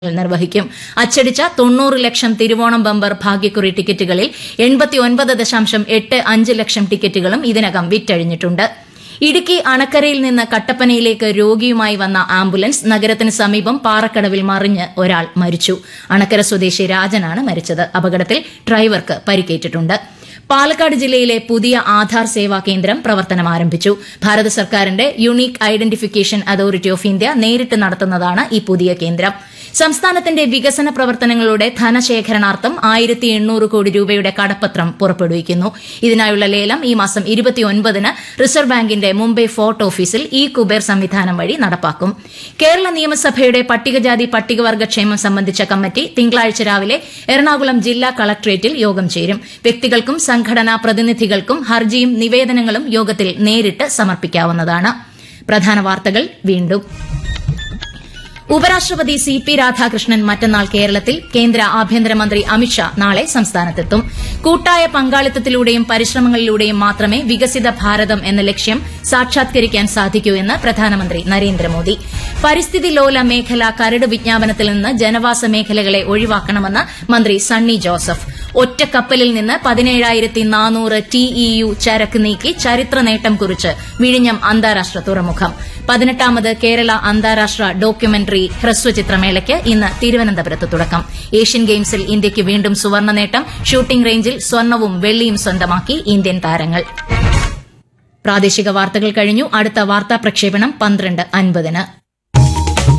നിർവഹിക്കും അച്ചടിച്ച തൊണ്ണൂറ് ലക്ഷം തിരുവോണം ബമ്പർ ഭാഗ്യക്കുറി ടിക്കറ്റുകളിൽ എൺപത്തിയൊൻപത് ദശാംശം എട്ട് അഞ്ച് ലക്ഷം ടിക്കറ്റുകളും ഇതിനകം വിറ്റഴിഞ്ഞിട്ടുണ്ട് ഇടുക്കി അണക്കരയിൽ നിന്ന് കട്ടപ്പനയിലേക്ക് രോഗിയുമായി വന്ന ആംബുലൻസ് നഗരത്തിന് സമീപം പാറക്കടവിൽ മറിഞ്ഞ് ഒരാൾ മരിച്ചു അണക്കര സ്വദേശി രാജനാണ് മരിച്ചത് അപകടത്തിൽ ഡ്രൈവർക്ക് പരിക്കേറ്റിട്ടുണ്ട് പാലക്കാട് ജില്ലയിലെ പുതിയ ആധാർ സേവാ കേന്ദ്രം പ്രവർത്തനം ആരംഭിച്ചു ഭാരത സർക്കാരിന്റെ unique identification authority of India നേരിട്ട് നടത്തുന്നതാണ് ഈ പുതിയ കേന്ദ്രം സംസ്ഥാനത്തിന്റെ വികസന പ്രവർത്തനങ്ങളുടെ ധനശേഖരണാർത്ഥം ആയിരത്തി എണ്ണൂറ് കോടി രൂപയുടെ കടപ്പത്രം പുറപ്പെടുവിക്കുന്നു ഇതിനായുള്ള ലേലം ഈ മാസം ഇരുപത്തിയൊൻപതിന് റിസർവ് ബാങ്കിന്റെ മുംബൈ ഫോർട്ട് ഓഫീസിൽ ഇ കുബേർ സംവിധാനം വഴി നടപ്പാക്കും കേരള നിയമസഭയുടെ പട്ടികജാതി പട്ടികവർഗ ക്ഷേമം സംബന്ധിച്ച കമ്മിറ്റി തിങ്കളാഴ്ച രാവിലെ എറണാകുളം ജില്ലാ കളക്ടറേറ്റിൽ യോഗം ചേരും വ്യക്തികൾക്കും സംഘടനാ പ്രതിനിധികൾക്കും ഹർജിയും നിവേദനങ്ങളും യോഗത്തിൽ നേരിട്ട് സമർപ്പിക്കാവുന്നതാണ് പ്രധാന വാർത്തകൾ വീണ്ടും ഉപരാഷ്ട്രപതി സി പി രാധാകൃഷ്ണൻ മറ്റന്നാൾ കേരളത്തിൽ കേന്ദ്ര ആഭ്യന്തരമന്ത്രി അമിത്ഷാ നാളെ സംസ്ഥാനത്തെത്തും കൂട്ടായ പങ്കാളിത്തത്തിലൂടെയും പരിശ്രമങ്ങളിലൂടെയും മാത്രമേ വികസിത ഭാരതം എന്ന ലക്ഷ്യം സാക്ഷാത്കരിക്കാൻ സാധിക്കൂ എന്ന് പ്രധാനമന്ത്രി നരേന്ദ്രമോദി പരിസ്ഥിതി ലോല മേഖല കരട് വിജ്ഞാപനത്തിൽ നിന്ന് ജനവാസ മേഖലകളെ ഒഴിവാക്കണമെന്ന് മന്ത്രി സണ്ണി ജോസഫ് ഒറ്റക്കപ്പലിൽ നിന്ന് പതിനേഴായിരത്തി നാനൂറ് ടിഇയു ചരക്ക് നീക്കി ചരിത്ര നേട്ടം കുറിച്ച് വിഴിഞ്ഞം അന്താരാഷ്ട്ര തുറമുഖം പതിനെട്ടാമത് കേരള അന്താരാഷ്ട്ര ഡോക്യുമെന്ററി ഹ്രസ്വചിത്രമേളയ്ക്ക് ഇന്ന് തിരുവനന്തപുരത്ത് തുടക്കം ഏഷ്യൻ ഗെയിംസിൽ ഇന്ത്യയ്ക്ക് വീണ്ടും സുവർണ്ണ നേട്ടം ഷൂട്ടിംഗ് റേഞ്ചിൽ സ്വർണവും വെള്ളിയും സ്വന്തമാക്കി ഇന്ത്യൻ താരങ്ങൾ പ്രാദേശിക വാർത്തകൾ കഴിഞ്ഞു അടുത്ത വാർത്താ പ്രക്ഷേപണം പന്ത്രണ്ട് അൻപതിന്